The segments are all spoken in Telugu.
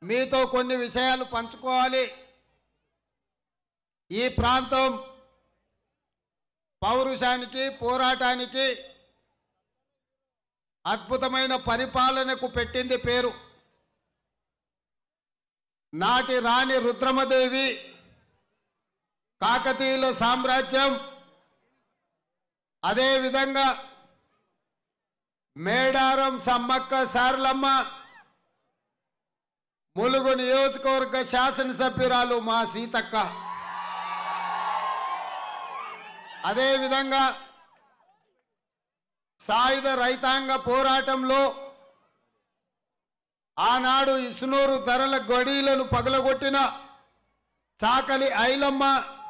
మీతో కొన్ని విషయాలు పంచుకోవాలి ఈ ప్రాంతం పౌరుషానికి పోరాటానికి అద్భుతమైన పరిపాలనకు పెట్టింది పేరు నాటి రాణి రుద్రమదేవి కాకతీయుల సామ్రాజ్యం అదేవిధంగా మేడారం సమ్మక్క సారలమ్మ ములుగు నియోజకవర్గ శాసనసభ్యురాలు మా సీతక్క అదేవిధంగా సాయుధ రైతాంగ పోరాటంలో ఆనాడు ఇసునూరు ధరల గొడీలను పగలగొట్టిన చాకలి ఐలమ్మ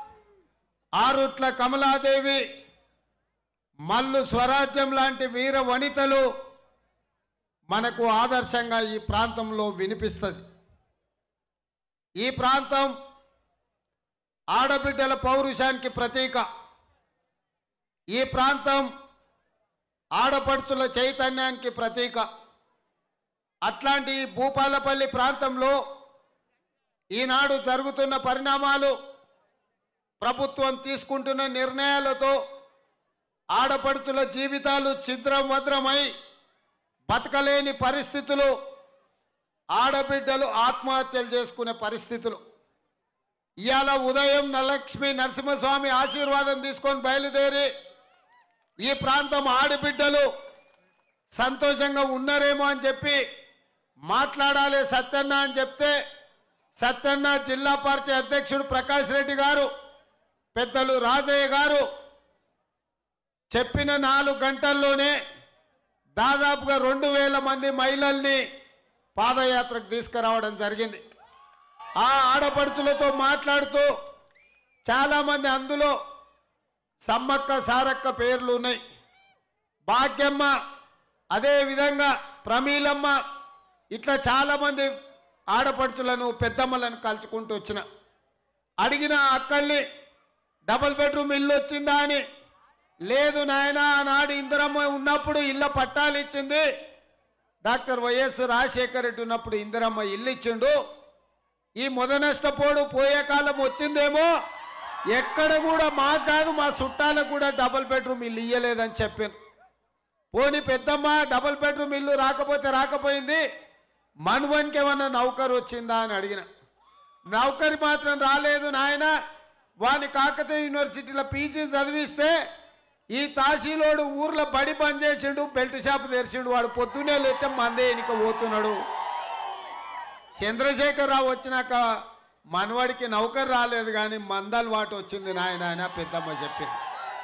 ఆరుట్ల కమలాదేవి మల్లు స్వరాజ్యం లాంటి వీర వనితలు మనకు ఆదర్శంగా ఈ ప్రాంతంలో వినిపిస్తుంది ఈ ప్రాంతం ఆడబిడ్డల పౌరుషానికి ప్రతీక ఈ ప్రాంతం ఆడపడుచుల చైతన్యానికి ప్రతీక అట్లాంటి ఈ భూపాలపల్లి ప్రాంతంలో ఈనాడు జరుగుతున్న పరిణామాలు ప్రభుత్వం తీసుకుంటున్న నిర్ణయాలతో ఆడపడుచుల జీవితాలు ఛిద్రం వద్రమై బతకలేని పరిస్థితులు ఆడబిడ్డలు ఆత్మహత్యలు చేసుకునే పరిస్థితులు ఇవాళ ఉదయం నలక్ష్మి నరసింహస్వామి ఆశీర్వాదం తీసుకొని బయలుదేరి ఈ ప్రాంతం ఆడబిడ్డలు సంతోషంగా ఉన్నారేమో అని చెప్పి మాట్లాడాలి సత్యన్న అని చెప్తే సత్యన్న జిల్లా పార్టీ అధ్యక్షుడు ప్రకాష్ రెడ్డి గారు పెద్దలు రాజయ్య గారు చెప్పిన నాలుగు గంటల్లోనే దాదాపుగా రెండు వేల మంది మహిళల్ని పాదయాత్రకు తీసుకురావడం జరిగింది ఆ ఆడపడుచులతో మాట్లాడుతూ చాలామంది అందులో సమ్మక్క సారక్క పేర్లు ఉన్నాయి భాగ్యమ్మ అదేవిధంగా ప్రమీలమ్మ ఇట్లా చాలామంది ఆడపడుచులను పెద్దమ్మలను కలుచుకుంటూ వచ్చిన అడిగిన అక్కల్ని డబుల్ బెడ్రూమ్ ఇల్లు వచ్చిందా అని లేదు నాయన ఆనాడు ఇందిరమ్మ ఉన్నప్పుడు ఇళ్ళ పట్టాలు ఇచ్చింది డాక్టర్ వైఎస్ రాజశేఖర రెడ్డి ఉన్నప్పుడు ఇందిరమ్మ ఇల్లు ఇచ్చిండు ఈ మొదనష్టపోడు పోయే కాలం వచ్చిందేమో ఎక్కడ కూడా మాకు కాదు మా చుట్టాలకు కూడా డబుల్ బెడ్రూమ్ ఇల్లు ఇయ్యలేదని చెప్పాను పోనీ పెద్దమ్మ డబుల్ బెడ్రూమ్ ఇల్లు రాకపోతే రాకపోయింది మనువన్కి ఏమన్నా నౌకరు వచ్చిందా అని అడిగిన నౌకరి మాత్రం రాలేదు నాయన వాని కాకతీయ యూనివర్సిటీలో పీజీ చదివిస్తే ఈ తాసీలోడు ఊర్లో బడి బంద్ చేసిండు బెల్ట్ షాప్ తెరిచిండు వాడు పొద్దునే లేతే మందే ఎనిక పోతున్నాడు చంద్రశేఖరరావు వచ్చినాక మనవాడికి నౌకరు రాలేదు కానీ మందల్ వాటు వచ్చింది నాయన ఆయన పెద్దమ్మ చెప్పింది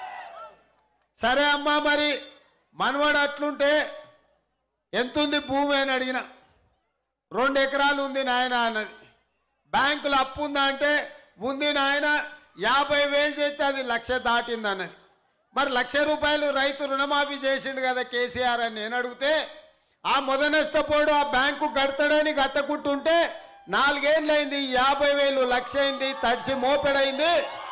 సరే అమ్మా మరి మనవాడు అట్లుంటే ఎంతుంది భూమి అని అడిగిన రెండు ఎకరాలు ఉంది నాయన అన్నది బ్యాంకులో అప్పు ఉందా అంటే ఉంది నాయన యాభై వేలు చేస్తే అది లక్ష దాటింది అన్నది మరి లక్ష రూపాయలు రైతు రుణమాఫీ చేసిండు కదా కేసీఆర్ అని నేను అడిగితే ఆ మొదనష్టపోడు ఆ బ్యాంకు కడతాడని కట్టకుంటుంటే నాలుగేళ్ళైంది యాభై వేలు లక్ష అయింది తడిసి మోపెడైంది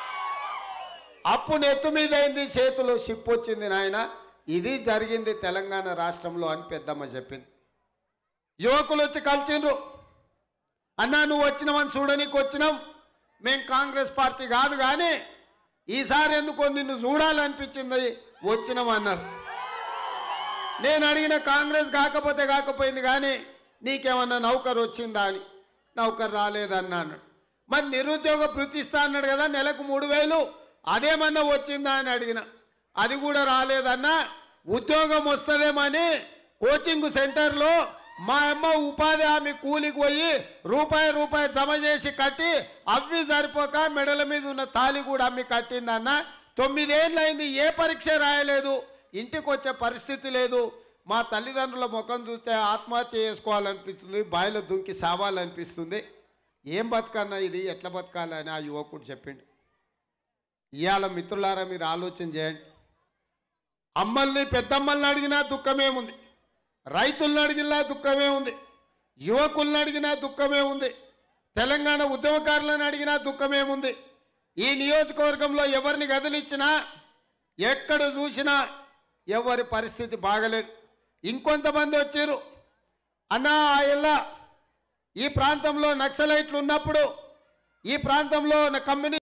అప్పు నెత్తు మీద అయింది చేతిలో షిప్ వచ్చింది నాయన ఇది జరిగింది తెలంగాణ రాష్ట్రంలో అని పెద్దమ్మ చెప్పింది యువకులు వచ్చి కలిసిండ్రు అన్నా నువ్వు వచ్చినామని చూడనీకి వచ్చినాం మేం కాంగ్రెస్ పార్టీ కాదు కానీ ఈసారి ఎందుకో నిన్ను చూడాలనిపించింది వచ్చినాం అన్నారు నేను అడిగిన కాంగ్రెస్ కాకపోతే కాకపోయింది కానీ నీకేమన్నా నౌకరు వచ్చిందా అని నౌకరు రాలేదన్నా అన్నాడు మరి నిరుద్యోగ భృతి ఇస్తా అన్నాడు కదా నెలకు మూడు వేలు అదేమన్నా వచ్చిందా అని అడిగిన అది కూడా రాలేదన్నా ఉద్యోగం వస్తుందేమని కోచింగ్ సెంటర్లో మా అమ్మ ఉపాధి హామీ కూలికి పోయి రూపాయి రూపాయి జమ చేసి కట్టి అవి సరిపోక మెడల మీద ఉన్న తాళి కూడా అమ్మి కట్టిందన్న తొమ్మిదేళ్ళు అయింది ఏ పరీక్ష రాయలేదు ఇంటికి వచ్చే పరిస్థితి లేదు మా తల్లిదండ్రుల ముఖం చూస్తే ఆత్మహత్య చేసుకోవాలనిపిస్తుంది బావిలో దుంకి సావాలనిపిస్తుంది ఏం బతకన్నా ఇది ఎట్లా బతకాలని ఆ యువకుడు చెప్పిండు ఇవాళ మిత్రులారా మీరు ఆలోచన చేయండి అమ్మల్ని పెద్దమ్మల్ని అడిగినా దుఃఖమే ఉంది రైతులను అడిగినా దుఃఖమే ఉంది యువకులను అడిగినా దుఃఖమే ఉంది తెలంగాణ ఉద్యమకారులను అడిగినా దుఃఖమే ఉంది ఈ నియోజకవర్గంలో ఎవరిని గదిలిచ్చినా ఎక్కడ చూసినా ఎవరి పరిస్థితి బాగలేదు ఇంకొంతమంది వచ్చారు అన్నా ఆ ఇళ్ళ ఈ ప్రాంతంలో నక్సలైట్లు ఉన్నప్పుడు ఈ ప్రాంతంలో కమ్యూనిస్ట్